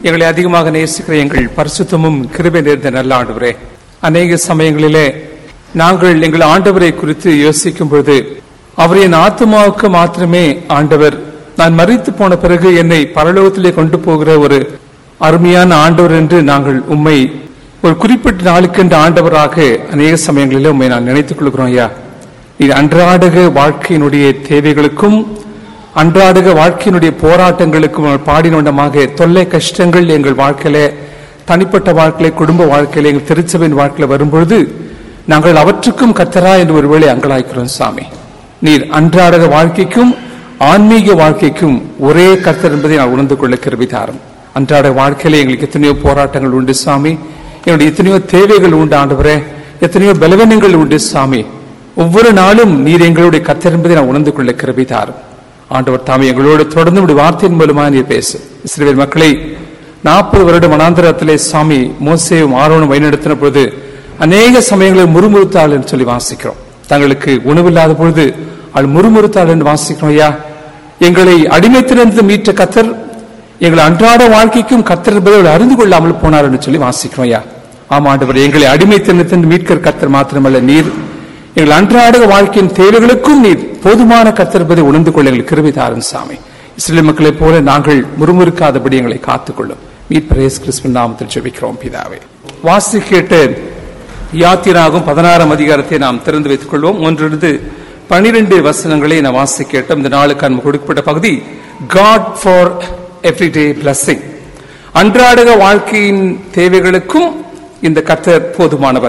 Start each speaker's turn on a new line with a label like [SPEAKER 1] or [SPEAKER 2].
[SPEAKER 1] எங்களை அதிகமாக நேசிக்கிற எங்கள் பரிசுத்தமும் கிருபை நிறைந்த நல்ல ஆண்டவரே அநேக சமயங்களிலே நாங்கள் எங்கள் ஆண்டவரை குறித்து யோசிக்கும் பொழுது அவர் என் ஆத்மாவுக்கு மாத்திரமே ஆண்டவர் நான் மறித்து போன பிறகு என்னை பரலோகத்திலே கொண்டு போகிற ஒரு அருமையான ஆண்டவர் என்று நாங்கள் உம்மை ஒரு குறிப்பிட்ட நாளுக்கென்று ஆண்டவராக அநேக சமயங்களிலே உண்மை நான் நினைத்துக் கொள்கிறோம் ஐயா நீர் அன்றாடக வாழ்க்கையினுடைய தேவைகளுக்கும் அன்றாடக வாழ்க்கையினுடைய போராட்டங்களுக்கும் நாங்கள் பாடினோண்டமாக தொல்லை கஷ்டங்கள் எங்கள் வாழ்க்கையில தனிப்பட்ட வாழ்க்கையில குடும்ப வாழ்க்கையில எங்கள் திருச்சபையின் வாழ்க்கையில வரும்பொழுது நாங்கள் அவற்றுக்கும் கத்தரா என்று ஒருவேளை அங்கலாய்க்கிறோம் சாமி நீர் அன்றாடக வாழ்க்கைக்கும் ஆன்மீக வாழ்க்கைக்கும் ஒரே கர்த்தர் என்பதை நான் உணர்ந்து கொள்ள கிருபிதாரம் அன்றாட வாழ்க்கையில எங்களுக்கு எத்தனையோ போராட்டங்கள் உண்டு சாமி என்னுடைய எத்தனையோ தேவைகள் உண்டு ஆண்டவரே எத்தனையோ பலவீனங்கள் உண்டு சாமி ஒவ்வொரு நாளும் நீர் எங்களுடைய கர்த்தர் என்பதை நான் உணர்ந்து கொள்ள கிருபிதாரம் ஆண்டவர் தாமே எங்களோடு தொடர்ந்து உடைய வார்த்தையின் மூலமாக நீர் பேசு இஸ்ரேல் மக்களை நாற்பது வருடம் மனாந்திரத்திலே சாமி மோசேயும் ஆரோனும் வழிநடத்தின பொழுது அநேக சமயங்களில் முறுமுறுத்தாள் என்று சொல்லி வாசிக்கிறோம் தங்களுக்கு உணவில்லாத பொழுது அவள் முறுமுறுத்தாள் என்று வாசிக்கிறோம் ஐயா எங்களை அடிமைத்திலிருந்து மீட்ட கத்தர் எங்கள் அன்றாட வாழ்க்கைக்கும் கத்தர் என்பதை அவள் அறிந்து கொள்ளாமல் போனார் என்று சொல்லி வாசிக்கிறோம் ஐயா ஆமா ஆண்டவர் எங்களை அடிமைத்திலிருந்து மீட்கிற கத்தர் மாத்திரமல்ல நீர் எங்கள் அன்றாட வாழ்க்கையின் தேவைகளுக்கும் நீர் போதுமான கத்திருப்பதை உணர்ந்து கொள்ள எங்கள் கிருபிதாரன் சாமி இஸ்ரேல் மக்களைப் போல நாங்கள் முறுமுறுக்காதபடி எங்களை காத்துக்கொள்ளும் மீட்பரேஸ் கிறிஸ்துவின் நாமத்தில் ஜெபிக்கிறோம் பிதாவே வாசி கேட்டு யாத்திராகும் பதினாறாம் அதிகாரத்தை நாம் திறந்து வைத்துக் கொள்வோம் ஒன்றிலிருந்து பனிரெண்டு வசனங்களை நாம் வாசி கேட்டோம் இந்த நாளுக்கு நமக்கு கொடுக்கப்பட்ட பகுதி காட் ஃபார் எவ்ரிடே பிளஸிங் அன்றாடக வாழ்க்கையின் தேவைகளுக்கும் இந்த கர்த்தர் போதுமானவர்